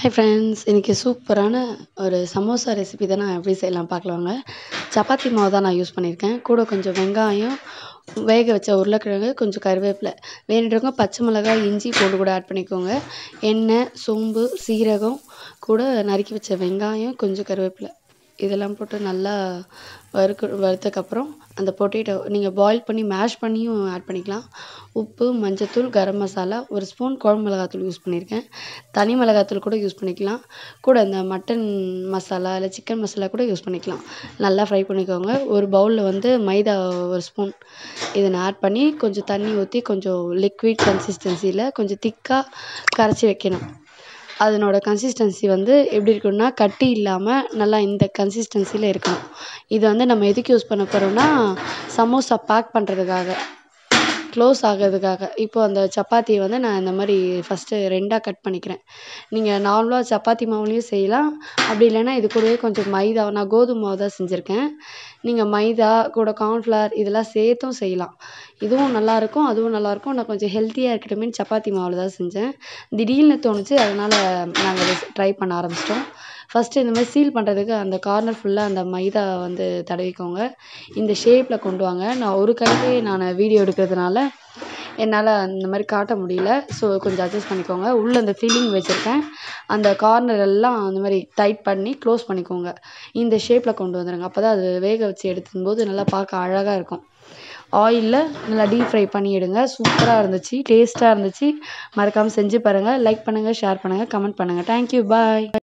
hi friends இன்றைக்கி சூப்பரான ஒரு சமோசா ரெசிபி தான் நான் எப்படி செய்யலாம் பார்க்கலாங்க சப்பாத்தி மாவு தான் நான் யூஸ் பண்ணியிருக்கேன் கூட கொஞ்சம் வெங்காயம் வேக வச்ச உருளைக்கிழங்கு கொஞ்சம் கருவேப்பிலை வேணுன்றவங்க பச்சை மிளகாய் இஞ்சி பூண்டு கூட ஆட் பண்ணிக்கோங்க எண்ணெய் சோம்பு சீரகம் கூட நறுக்கி வச்ச வெங்காயம் கொஞ்சம் கருவேப்பிலை இதெல்லாம் போட்டு நல்லா வறுக்க வறுத்ததுக்கப்புறம் அந்த பொட்டேட்டோ நீங்கள் பாயில் பண்ணி மேஷ் பண்ணியும் ஆட் பண்ணிக்கலாம் உப்பு மஞ்சத்தூள் கரம் மசாலா ஒரு ஸ்பூன் குழம்பு மிளகாத்தூள் யூஸ் பண்ணியிருக்கேன் தனி மிளகாத்தூள் கூட யூஸ் பண்ணிக்கலாம் கூட இந்த மட்டன் மசாலா இல்லை சிக்கன் மசாலா கூட யூஸ் பண்ணிக்கலாம் நல்லா ஃப்ரை பண்ணிக்கோங்க ஒரு பவுலில் வந்து மைதா ஒரு ஸ்பூன் இதை நான் ஆட் பண்ணி கொஞ்சம் தண்ணி ஊற்றி கொஞ்சம் லிக்விட் கன்சிஸ்டன்சியில் கொஞ்சம் திக்காக கரைச்சி வைக்கணும் அதனோட கன்சிஸ்டன்சி வந்து எப்படி இருக்கணும்னா கட்டி இல்லாமல் நல்லா இந்த கன்சிஸ்டன்சியில் இருக்கணும் இது வந்து நம்ம எதுக்கு யூஸ் பண்ண போகிறோம்னா சமோசா பேக் பண்ணுறதுக்காக க்ளோஸ் ஆகிறதுக்காக இப்போ அந்த சப்பாத்தியை வந்து நான் இந்த மாதிரி ஃபஸ்ட்டு ரெண்டாக கட் பண்ணிக்கிறேன் நீங்கள் நார்மலாக சப்பாத்தி மாவுலேயும் செய்யலாம் அப்படி இல்லைன்னா இது கூடவே கொஞ்சம் மைதா நான் கோதுமை மாவு தான் செஞ்சுருக்கேன் நீங்கள் மைதா கூட கார்ன்ஃப்ளவர் இதெல்லாம் சேர்த்தும் செய்யலாம் இதுவும் நல்லாயிருக்கும் அதுவும் நல்லாயிருக்கும் நான் கொஞ்சம் ஹெல்த்தியாக இருக்கட்டுமேனு சப்பாத்தி மாவில் தான் செஞ்சேன் திடீர்னு தோணுச்சு அதனால் நாங்கள் ட்ரை பண்ண ஆரம்பிச்சிட்டோம் ஃபஸ்ட்டு இந்த மாதிரி சீல் பண்ணுறதுக்கு அந்த கார்னர் ஃபுல்லாக அந்த மைதா வந்து தடவிக்கோங்க இந்த ஷேப்பில் கொண்டு வாங்க நான் ஒரு கையிலே நான் வீடியோ எடுக்கிறதுனால என்னால் அந்த மாதிரி காட்ட முடியல ஸோ கொஞ்சம் அட்ஜஸ்ட் பண்ணிக்கோங்க உள்ளே அந்த ஃபில்லிங் வச்சுருக்கேன் அந்த கார்னர் எல்லாம் அந்த மாதிரி டைட் பண்ணி க்ளோஸ் பண்ணிக்கோங்க இந்த ஷேப்பில் கொண்டு வந்துடுங்க அப்போ தான் அது வேக வச்சு எடுக்கும்போது நல்லா பார்க்க அழகாக இருக்கும் ஆயிலில் நல்லா டீப் ஃப்ரை பண்ணி எடுங்க சூப்பராக இருந்துச்சு டேஸ்ட்டாக இருந்துச்சு மறக்காமல் செஞ்சு பாருங்கள் லைக் பண்ணுங்கள் ஷேர் பண்ணுங்கள் கமெண்ட் பண்ணுங்கள் தேங்க்யூ பாய்